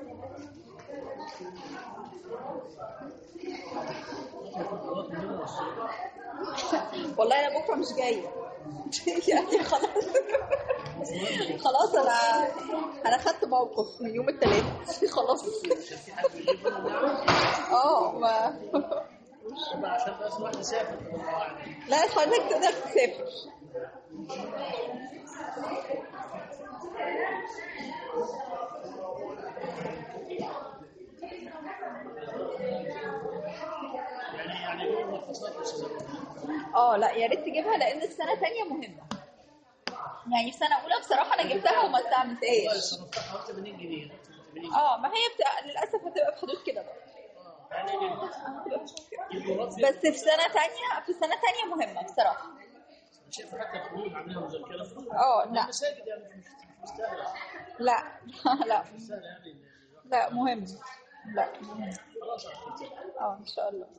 والله انا بكره مش جايه يعني خلاص خلاص انا انا خدت موقف من يوم الثلاث خلاص اه ما طبعا عشان بس الواحد يسافر لا حضرتك تقدر تسافر يعني يعني هو ملخصات بس اه لا يا ريت تجيبها لان السنه تانية مهمه يعني في سنه اولى بصراحه انا جبتها وما والله استعملتهاش صرفتها 80 جنيه 80 اه ما هي بتاع للاسف هتبقى في حدود كده بقى يعني هتبقى في حدود كده. الجغرافيا بس في سنه تانية في سنه تانية مهمه بصراحه شايف حتى الفنون عاملينها مذكره اه لا المساجد يعني مش مش مستاهله لا لا مش مستاهله يعني لا مهم لا مهم خلاص أعتقد. اه ان شاء الله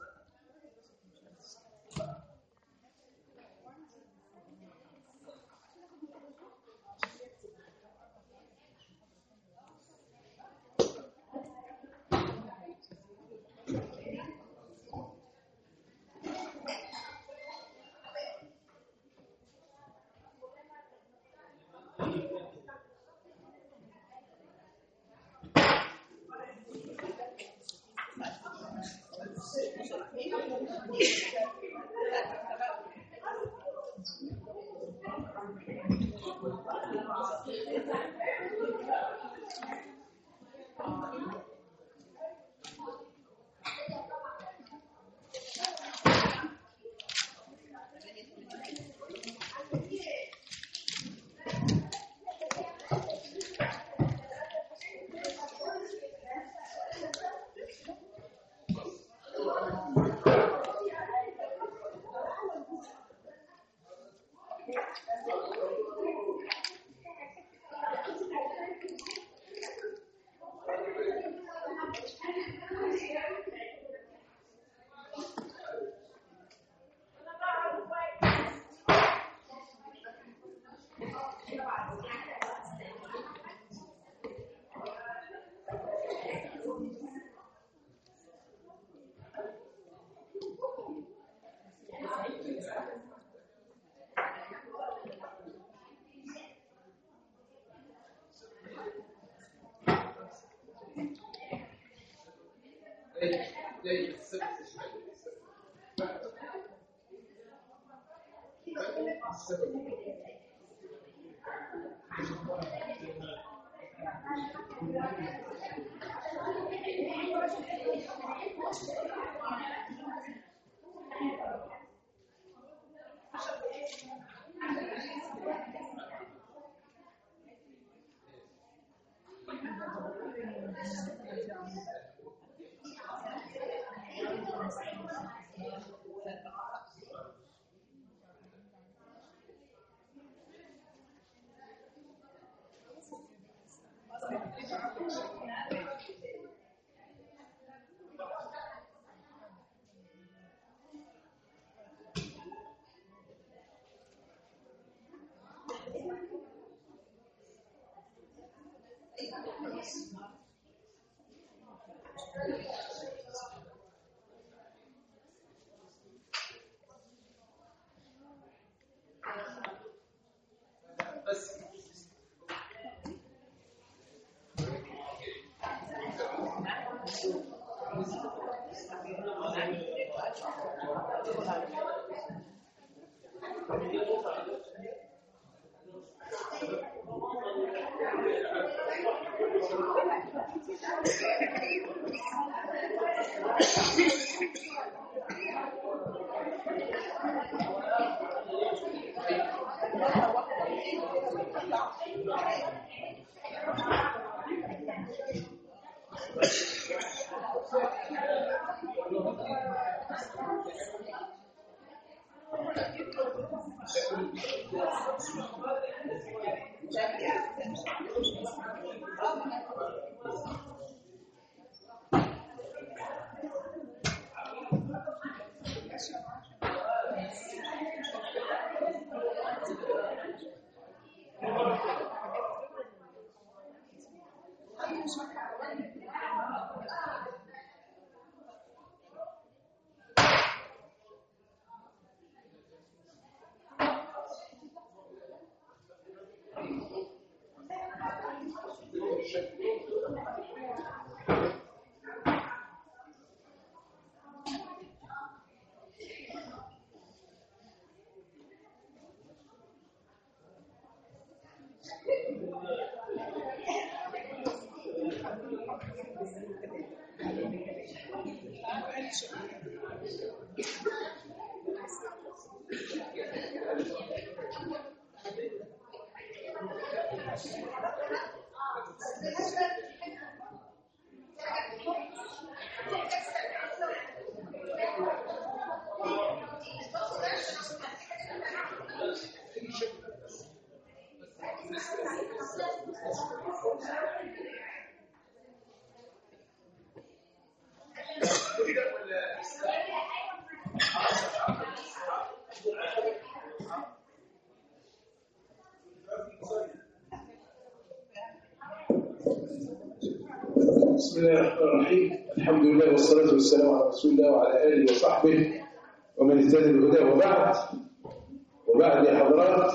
بسم الله الرحمن الرحيم الحمد لله والصلاة والسلام على رسول الله وعلى آله وصحبه ومن اهتدى بهداه وبعد وبعد يا حضرات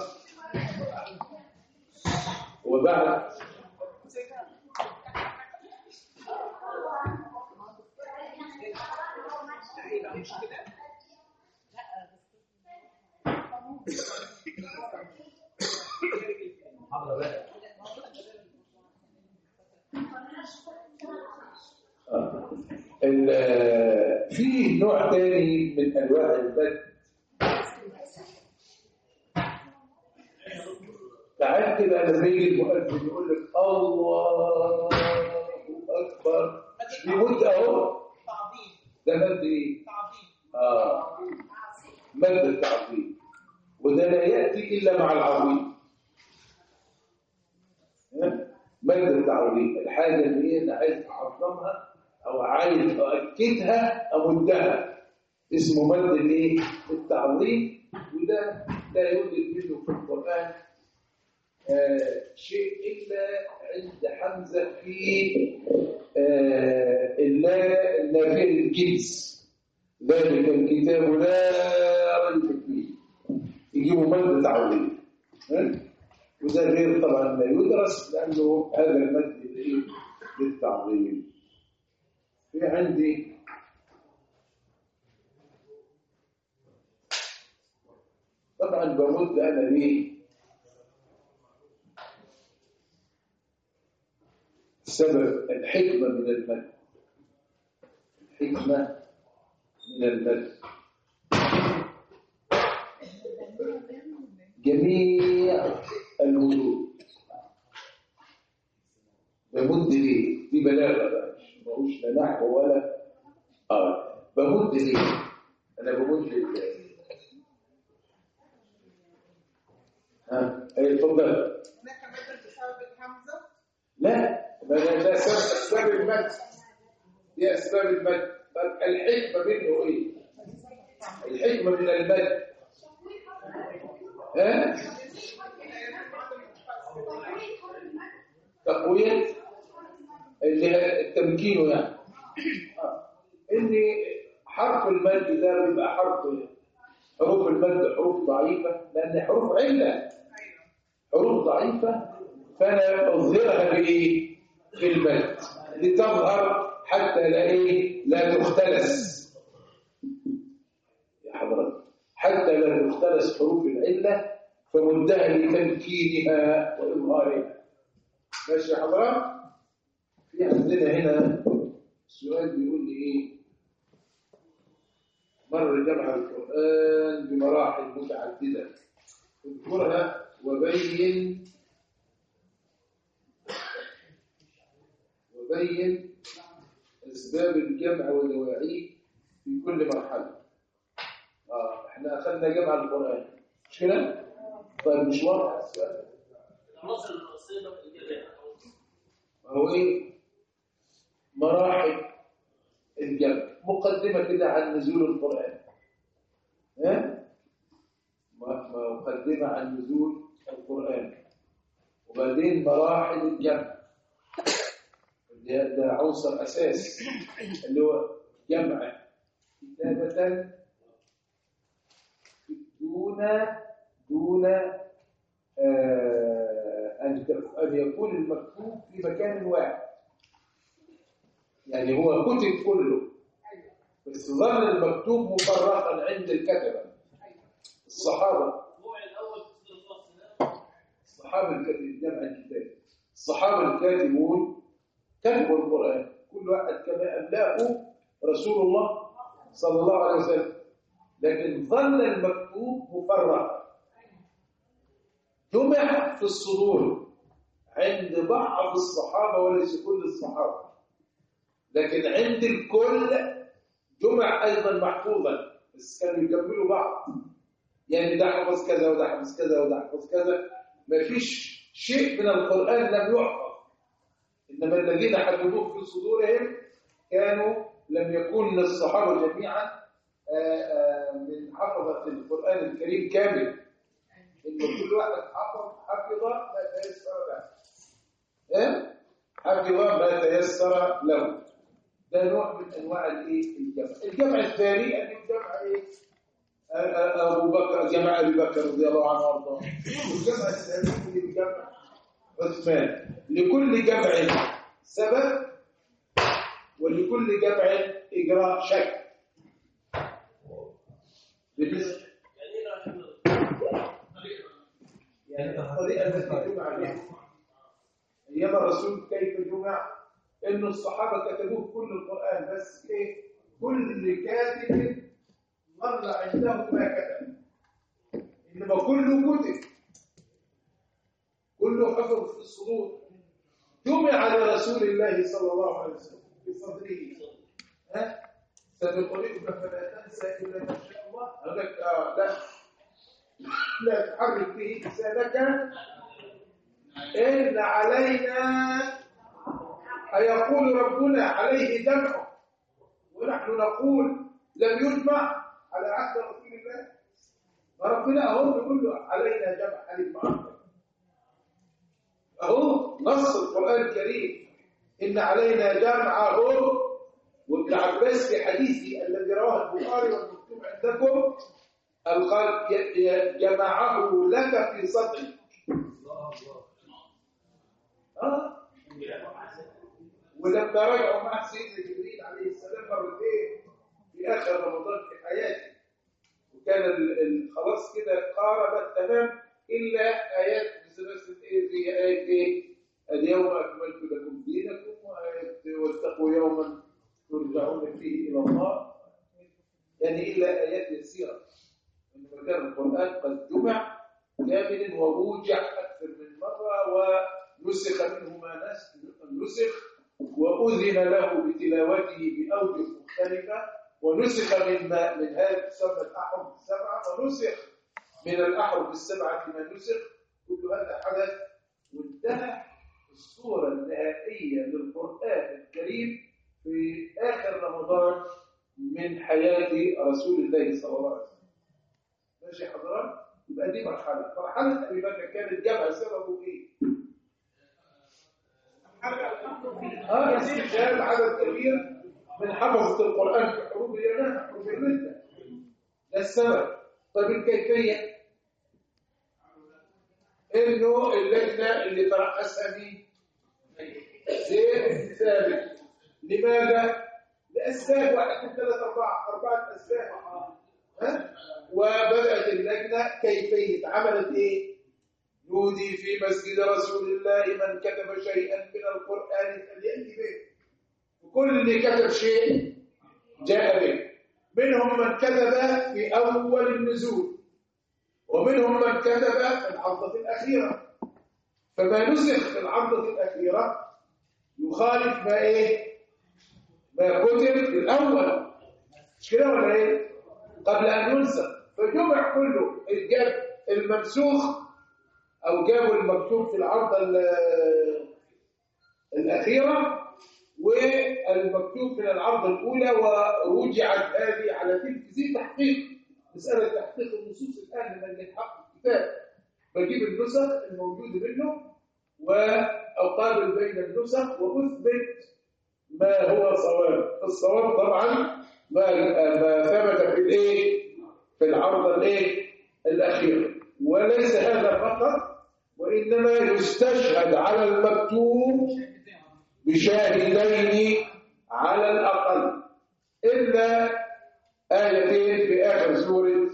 وبعد ال- في نوع تاني من انواع المد تعال كده لما يجي المؤذن يقول لك الله اكبر بيمد اهو ده مد ايه؟ اه مد التعظيم وده لا ياتي الا مع العظيم ها؟ مد التعظيم الحاجه اللي هي انا عايز اعظمها او عايز اؤكدها امدها اسمه مد الايه التعظيم وده لا يوجد منه في القران آه شيء الا عند حمزه في آه اللا النافيه للجنس ذلك الكتاب لا ريب فيه يجيبوا مد تعظيم ها؟ وده غير طبعا لا يدرس لانه هذا المد الايه للتعظيم في عندي طبعا بمد انا ليه سبب الحكمه من المد الحكمه من المد جميع الوجود بمد ليه دي بلاغه بقى مش ماهوش لا نحو ولا اه بمد ليه انا بمد لله ها اي اتفضل هناك مدى بسبب الهمزة لا ما ده ده سبب اسباب المد دي اسباب المد طب الحكمه منه ايه الحكمه من المد ها تقويه اللي هي التمكين يعني آه. ان حرف المد ده بيبقى حرف حروف المد حروف ضعيفه لان حروف عله حروف ضعيفه فانا اظهرها بايه في المد لتظهر حتى لا ايه لا تختلس يا حضرتك حتى لا تختلس حروف العله فمدها لتمكينها واظهارها ماشي يا حضرات في عندنا هنا سؤال بيقول لي ايه مر جمع القرآن بمراحل متعددة اذكرها وبين وبين أسباب الجمع ودواعيه في كل مرحلة آه احنا أخذنا جمع القرآن مش كده؟ طيب مش واضح السؤال العناصر الرئيسيه في الإجابة هو ايه مراحل الجمع مقدمة كده عن نزول القرآن ها م- مقدمة عن نزول القرآن وبعدين مراحل الجمع اللي هي ده عنصر أساس اللي هو جمع كتابة دون دون آه، أن تف- أن يكون المكتوب في مكان واحد يعني هو كتب كله بس ظل المكتوب مفرقا عند الكتبة الصحابة النوع الاول في سوره الناس الصحابة الكاتب جمع الكتاب الصحابة الكاتبون كتبوا القرآن كل واحد كما أملاه رسول الله صلى الله عليه وسلم لكن ظل المكتوب مفرقا جمع في الصدور عند بعض الصحابة وليس كل الصحابة لكن عند الكل جمع أيضا محفوظا بس كانوا يكملوا بعض يعني ده حفظ كذا وده حفظ كذا وده حفظ كذا ما فيش شيء من القرآن لم يحفظ إنما الذين حفظوه في صدورهم كانوا لم يكون الصحابة جميعا آه، آه، من حفظة القرآن الكريم كامل إن كل واحد حفظ حفظ ما تيسر له إيه؟ حفظ ما تيسر تيسر له ده نوع من انواع الايه الجمع الجمع الثاني ان الجمع ايه أ- أ- ابو بكر جمع ابي بكر رضي الله عنه وارضاه والجمع الثاني اللي جمع عثمان لكل جمع سبب ولكل جمع اجراء شك بالنسبه يعني الطريقه التي جمع بها ايام الرسول كيف جمع انه الصحابه كتبوه كل القران بس ايه كل كاتب مر عنده ما كتب انما كله كتب كله حفظ في الصدور جمع لرسول الله صلى الله عليه وسلم في صدره ها سنقرئك فلا تنسى الا ما شاء الله قال لك آه لا لا تحرك به لسانك إن علينا أيقول ربنا عليه جمع ونحن نقول لم يجمع على عهد رسول الله فربنا أهو بيقول له علينا جمع عليه معاك أهو نص القرآن الكريم إن علينا جمعه وابن عباس في حديثه الذي رواه البخاري والمكتوب عندكم قال ي- ي- جمعه لك في صدرك آه. ولما رجعوا مع سيدنا جبريل عليه السلام مرتين في اخر رمضان في حياته وكان ال- ال- خلاص كده قارب التمام الا ايات مثل ايه زي ايه ايه اليوم اكملت لكم دينكم وآيات واتقوا يوما ترجعون فيه الى الله يعني الا ايات يسيره انما كان القران قد جمع كامل وروجع اكثر من مره ونسخ منه ما نس- نسخ واذن له بتلاوته باوجه مختلفه ونسخ من ما من هذه تسمى الاحرف السبعه ونسخ من الاحرف السبعه ما نسخ كل هذا حدث وانتهى الصوره النهائيه للقران الكريم في اخر رمضان من حياه رسول الله صلى الله عليه وسلم ماشي حضرات يبقى دي مرحله مرحله ابي بكر كانت جمع سببه ايه اه استشهاد عدد كبير من حفظة القرآن في حروب اليمن حروب الردة ده السبب طيب الكيفية انه اللجنة اللي ترأسها مين زيد ثابت لماذا؟ لأسباب واحد من ثلاث أربعة أربعة أسباب ها؟ وبدأت اللجنة كيفية عملت إيه؟ يودي في مسجد رسول الله من كتب شيئا من القرآن فليأتي به وكل اللي كتب شيء جاء به منهم من كتب في أول النزول ومنهم من كتب في العرضة الأخيرة فما نسخ في العرضة الأخيرة يخالف ما إيه؟ ما كتب في الأول مش كده ولا إيه؟ قبل أن ينسخ فجمع كله الجاب المنسوخ أو جابوا المكتوب في العرضة ال- الأخيرة والمكتوب من العرضة الأولى ورجعت هذه على تلك زي تحقيق مسألة تحقيق النصوص الآن من يحقق الكتاب بجيب النسخ الموجودة منه وأقابل بين النسخ وأثبت ما هو صواب الصواب طبعا ما ما ثبت في الايه في العرض الايه الاخير وليس هذا فقط وانما يستشهد على المكتوب بشاهدين على الاقل الا ايتين في اخر سوره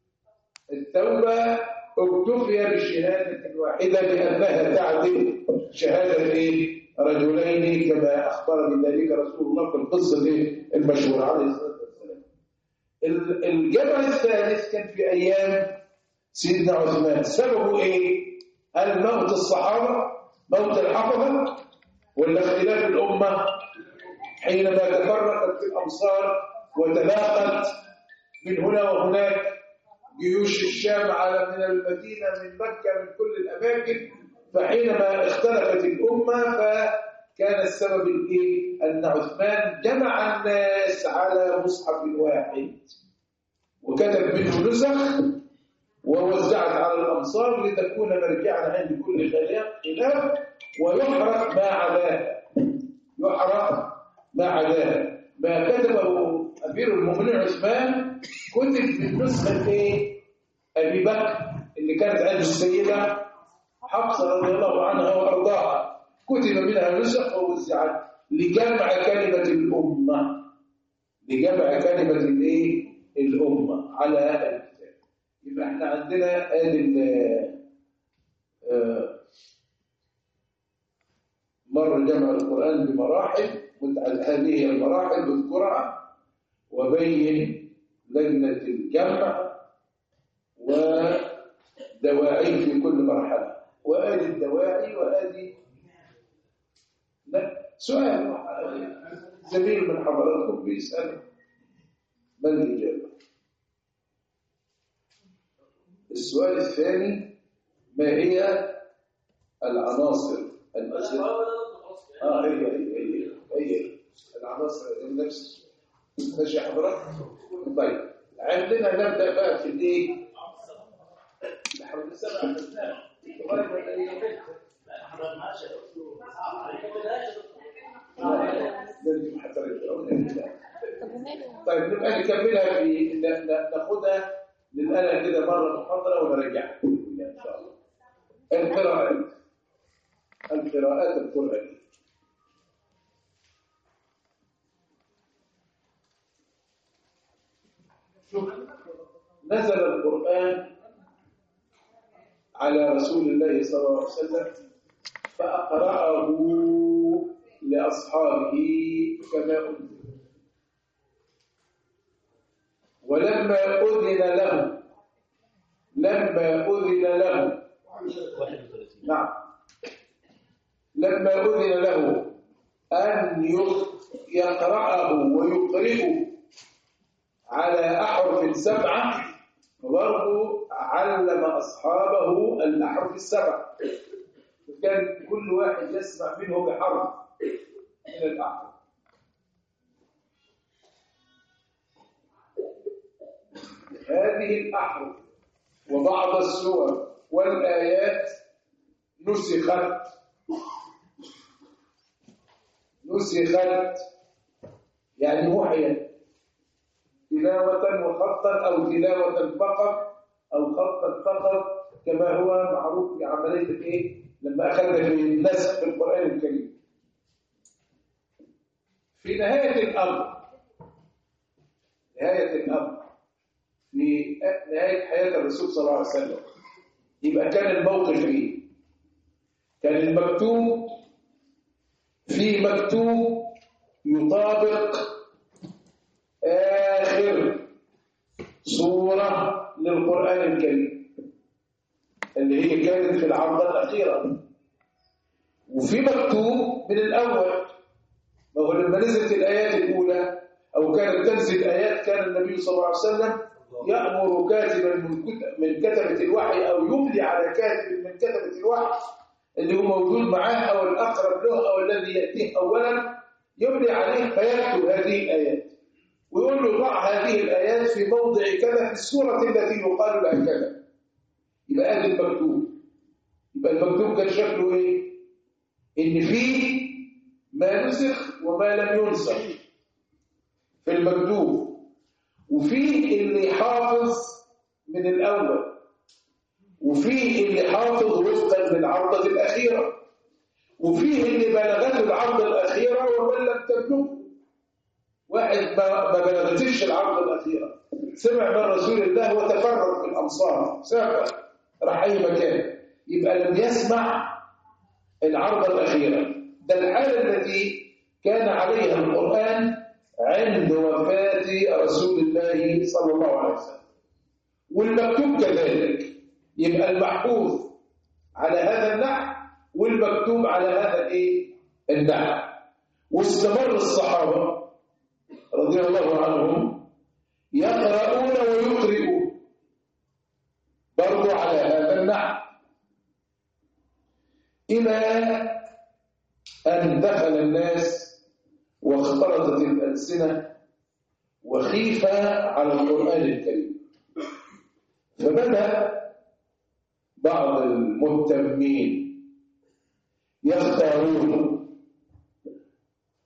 التوبه اكتفي بالشهاده الواحده لانها تعدل شهاده إيه؟ رجلين كما اخبر بذلك رسول الله في القصه دي المشهوره عليه الصلاه والسلام ال- الجبل الثالث كان في ايام سيدنا عثمان سببه ايه هل موت الصحابه موت الحفظه ولا اختلاف الامه حينما تفرقت في الامصار وتلاقت من هنا وهناك جيوش الشام على من المدينه من مكه من كل الاماكن فحينما اختلفت الامه فكان السبب الايه ان عثمان جمع الناس على مصحف واحد وكتب منه نسخ ووزعت على الأمصار لتكون مرجعا عند كل خلاف خلاف ويحرق ما عداها يحرق ما عداه ما كتبه امير المؤمنين عثمان كتب في نسخه ايه ابي بكر اللي كانت عند السيده حفصه رضي الله عنها وارضاها كتب منها نسخ ووزعت لجمع كلمه الامه لجمع كلمه الايه الامه على هذا الكتاب يبقى احنا عندنا ادي ال- آه، مر جمع القرآن بمراحل وتع- هذه هي المراحل اذكرها وبين لجنة الجمع ودواعي في كل مرحلة وآدي الدواعي وآدي لا سؤال زميل من حضراتكم بيسأل ما الإجابة؟ السؤال الثاني ما هي العناصر الأساسية اه هي هي هي هي العناصر نفس ماشي حضرتك طيب عندنا نبدا بقى في الايه نحن لسه ما عرفناه لغايه ما الأيام. لازم حتى يقرأون. طب وماله طيب نبقى نكملها في ن- ن- ناخدها للآلة كده مرة محاضرة ونرجعها إن شاء الله القراءات القراءات القرآنية شوف نزل القرآن على رسول الله صلى الله عليه وسلم فأقرأه لأصحابه كما أنزل ولما أذن له لما أذن له نعم لما أذن له أن يق- يقرأه ويقرئه على أحرف سبعة برضه علم أصحابه الأحرف السبعة كان كل واحد يسمع منه بحرف من الأحرف هذه الأحرف وبعض السور والآيات نسخت نسخت يعني وحيا تلاوة وخطا أو تلاوة فقط أو خطا فقط كما هو معروف في عملية الإيه؟ لما أخذنا في النسخ في القرآن الكريم في نهاية الأمر نهاية الأمر في نهاية حياة الرسول صلى الله عليه وسلم يبقى كان الموقف ايه؟ كان المكتوب في مكتوب يطابق آخر سورة للقرآن الكريم اللي هي كانت في العرضة الأخيرة وفي مكتوب من الأول ما هو لما نزلت الآيات الأولى أو كانت تنزل آيات كان النبي صلى الله عليه وسلم يأمر كاتبا من كت- من كتبة الوحي أو يملي على كاتب من كتبة الوحي اللي هو موجود معاه أو الأقرب له أو الذي يأتيه أولا يملي عليه فيكتب هذه الآيات ويقول له ضع هذه الآيات في موضع كذا في السورة التي يقال لها كذا يبقى هذا المكتوب يبقى المكتوب كان شكله إيه؟ إن فيه ما نسخ وما لم ينسخ في المكتوب وفيه اللي حافظ من الأول وفيه اللي حافظ وفقا للعرضة الأخيرة وفيه اللي بلغته العرضة الأخيرة ومن لم تبلغه واحد ما ما بلغتش العرضة الأخيرة سمع من رسول الله وتفرد في الأمصار سافر راح أي مكان يبقى لم يسمع العرضة الأخيرة ده الحالة التي كان عليها القرآن عند وفاة رسول الله صلى الله عليه وسلم والمكتوب كذلك يبقى المحفوظ على هذا النحو والمكتوب على هذا الايه النحو واستمر الصحابة رضي الله عنهم يقرؤون ويقرئون برضو على هذا النحو إلى أن دخل الناس واختلطت الألسنة وخيف على القرآن الكريم فبدأ بعض المهتمين يختارون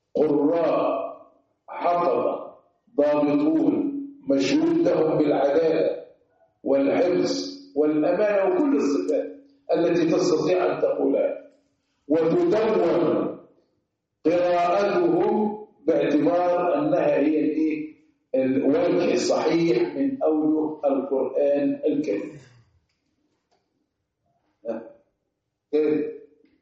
ضابطون مشهود لهم بالعدالة والحفظ والأمانة وكل الصفات التي تستطيع أن تقولها وتدون قراءتهم باعتبار أنها هي الإيه؟ الوجه الصحيح من أوجه القرآن الكريم ها؟ كده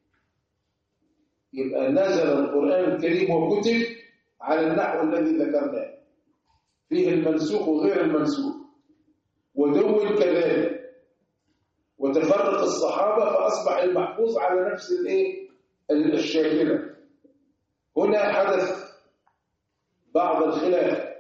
يبقى نزل القرآن الكريم وكتب على النحو الذي ذكرناه فيه المنسوخ وغير المنسوخ ودون كذلك وتفرق الصحابة فأصبح المحفوظ على نفس الايه الشاكلة هنا حدث بعض الخلاف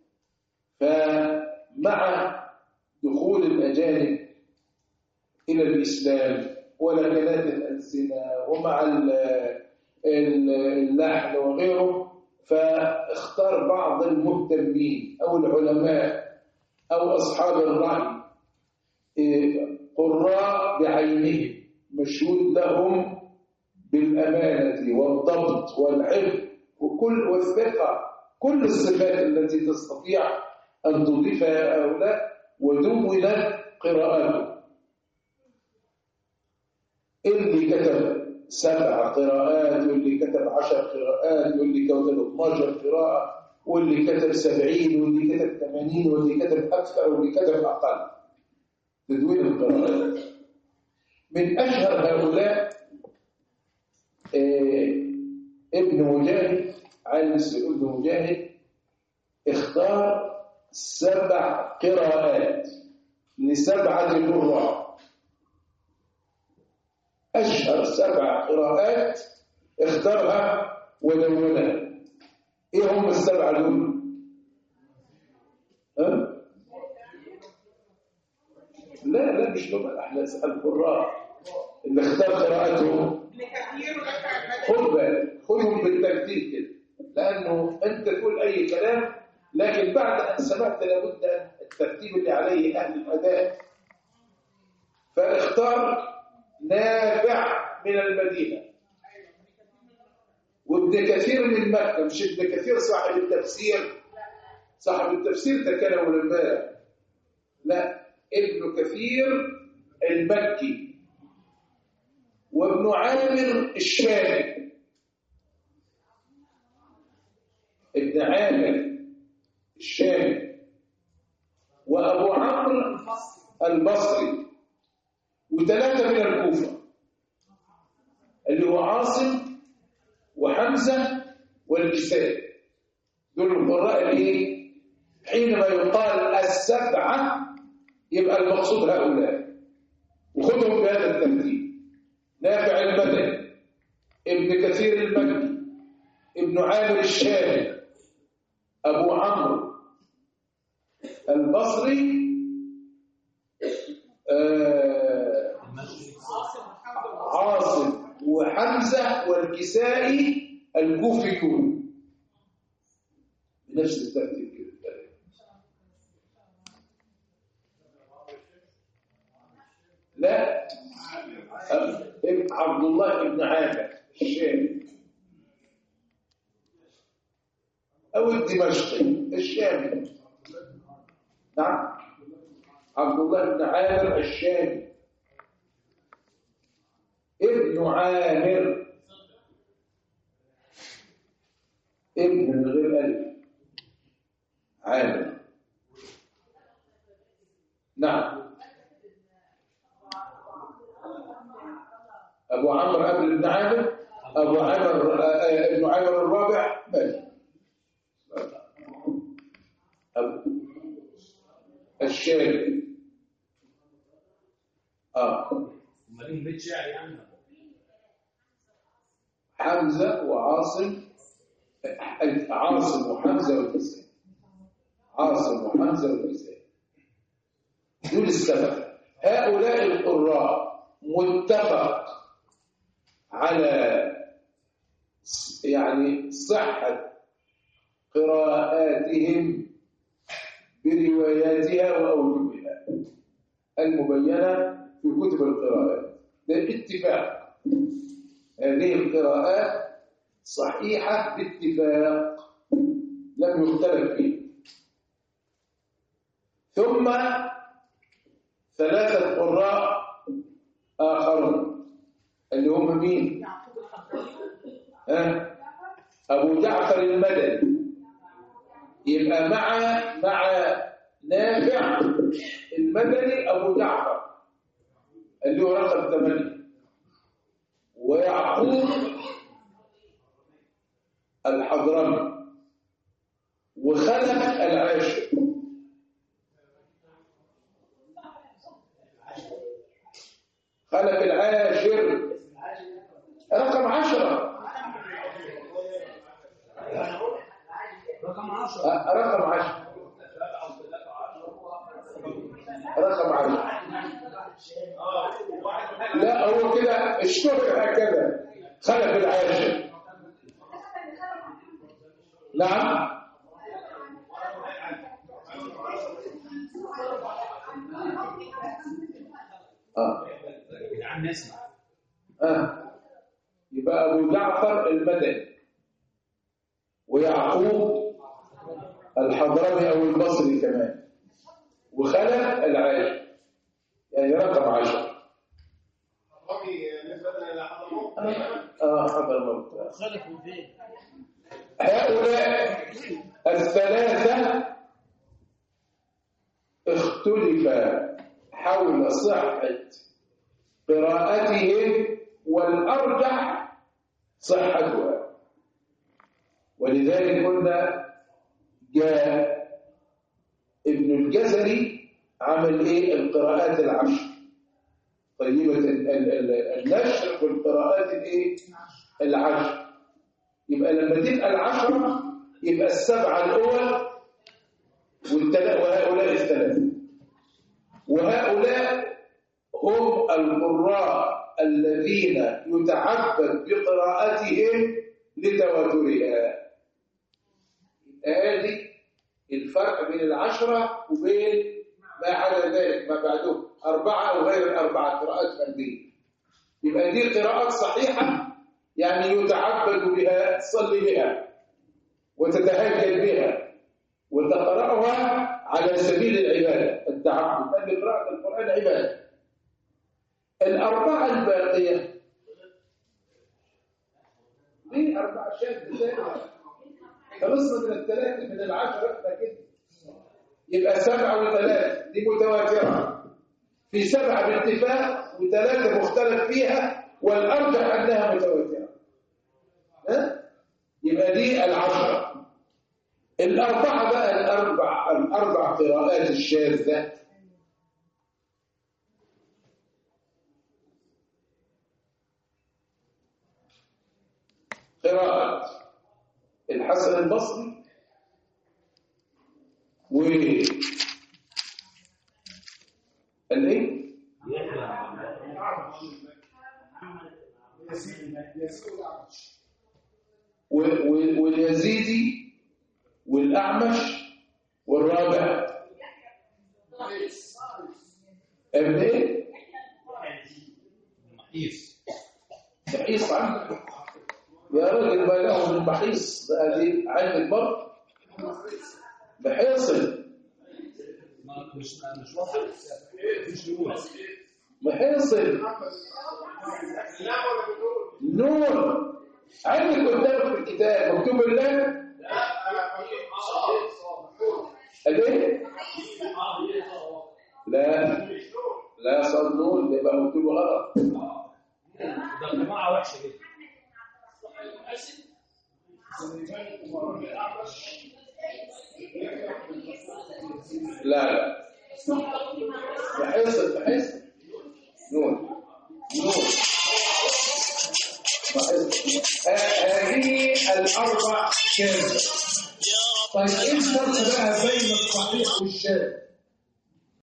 فمع دخول الأجانب إلى الإسلام ولكنات الألسنة ومع ال- ال- اللحن وغيره فاختار بعض المهتمين أو العلماء أو أصحاب الرأي إيه، قراء بعينهم مشهود لهم بالأمانة والضبط والحفظ وكل والثقة كل الصفات التي تستطيع أن تضيفها هؤلاء ودونت قراءاتهم اللي كتب سبع قراءات واللي كتب عشر قراءات واللي كتب 12 قراءة واللي كتب سبعين واللي كتب ثمانين واللي كتب أكثر واللي كتب أقل تدوين القراءات من أشهر هؤلاء آه، ابن مجاهد عالم اسمه ابن مجاهد اختار سبع قراءات لسبعة قراء أشهر سبع قراءات اختارها ودونها إيه هم السبعة دول؟ ها؟ لا لا مش دول احنا القراء اللي اختار قراءتهم لكثير لك خد بالك خدهم بالترتيب كده لانه انت تقول اي كلام لكن بعد ان سمعت لابد أن الترتيب اللي عليه اهل الاداء فاختار نافع من المدينه وابن كثير من مكه مش ابن كثير صاحب التفسير صاحب التفسير ده كان اول امبارح لا ابن كثير المكي وابن عامر الشامي ابن عامر الشامي وابو عمرو البصري وثلاثه من الكوفه اللي هو عاصم وحمزه والكسائي دول القراء الايه حينما يقال السبعه يبقى المقصود هؤلاء وخذهم بهذا الترتيب نافع المدني ابن كثير المكي ابن عامر الشامي ابو عمرو البصري آه عاصم وحمزه والكسائي الكوفيون بنفس الترتيب كده لا ابن عبد الله بن عامر الشامي او الدمشقي الشامي نعم عبد الله بن عامر الشامي ابن عامر ابن من غير الف عامر نعم أبو عمرو قبل ابن عامر أبو عامر آه، آه، ابن عامر الرابع ماشي أبو الشامي آه هم ليهم بيت شعر يعني حمزة وعاصم عاصم وحمزة والكسائي عاصم وحمزة والكسائي دول السبب هؤلاء القراء متفق على س- يعني صحة قراءاتهم برواياتها وأوجهها المبينة في كتب القراءات ده اتفاق هذه القراءات صحيحة باتفاق لم يختلف فيه ثم ثلاثة قراء آخرون اللي هم مين؟ ها؟ أبو جعفر المدني يبقى مع مع نافع المدني أبو جعفر اللي هو رقم ثمانية ويعقوب الحضرمي وخلف العاشر خلف العاشر رقم عشرة رقم 10 أه، رقم عشرة رقم عشرة لا هو كده اشتهر هكذا خلف العاشر نعم اه عن نسمع آه. يبقى أبو جعفر المدني ويعقوب الحضرمي أو البصري كمان وخلف العاشر يعني رقم عشر آه حضر موت خلف من فين؟ هؤلاء الثلاثة اختلف حول صحة قراءتهم والأرجح صحتها ولذلك قلنا جاء ابن الجزري عمل ايه القراءات العشر طيبة ال- ال- ال- النشر في القراءات الايه العشر يبقى لما تبقى العشرة يبقى السبعة الأول والتلا- وهؤلاء الثلاثة وهؤلاء هم القراء الذين يتعبد بقراءتهم لتواترها هذه الفرق بين العشرة وبين ما عدا ذلك ما بعده أربعة أو غير الأربعة قراءات فردية يبقى دي قراءات صحيحة يعني يتعبد بها تصلي بها وتتهجد بها وتقرأها على سبيل العبادة التعبد لأن قراءة القرآن عبادة الأربعة الباقية دي أربعة شاذ خلصنا من الثلاثة من العشرة احنا كده يبقى سبعة وثلاثة دي متواترة في سبعة باتفاق وثلاثة مختلف فيها والأرجح أنها متواترة ها؟ يبقى دي العشرة الأربعة بقى الأربع الأربع قراءات الشاذة قراءة الحسن البصري و الايه و- و- واليزيدي والأعمش والرابع ابن ايه؟ محيص محيص عندك يا راجل بقى لهم المحيص بقى دي عندك برضه محيصل ما مش مش واضح مش نقول محيصل نور عندك قدامك في الكتاب مكتوب الله الايه؟ لا لا صار نور ده يبقى مكتوب غلط ده جماعه وحشه جدا لا لا محيصل محيصل نور نور محيصل. ه- هذه الأربع شاذة طيب ايه الفرق بقى بين الصحيح والشاذ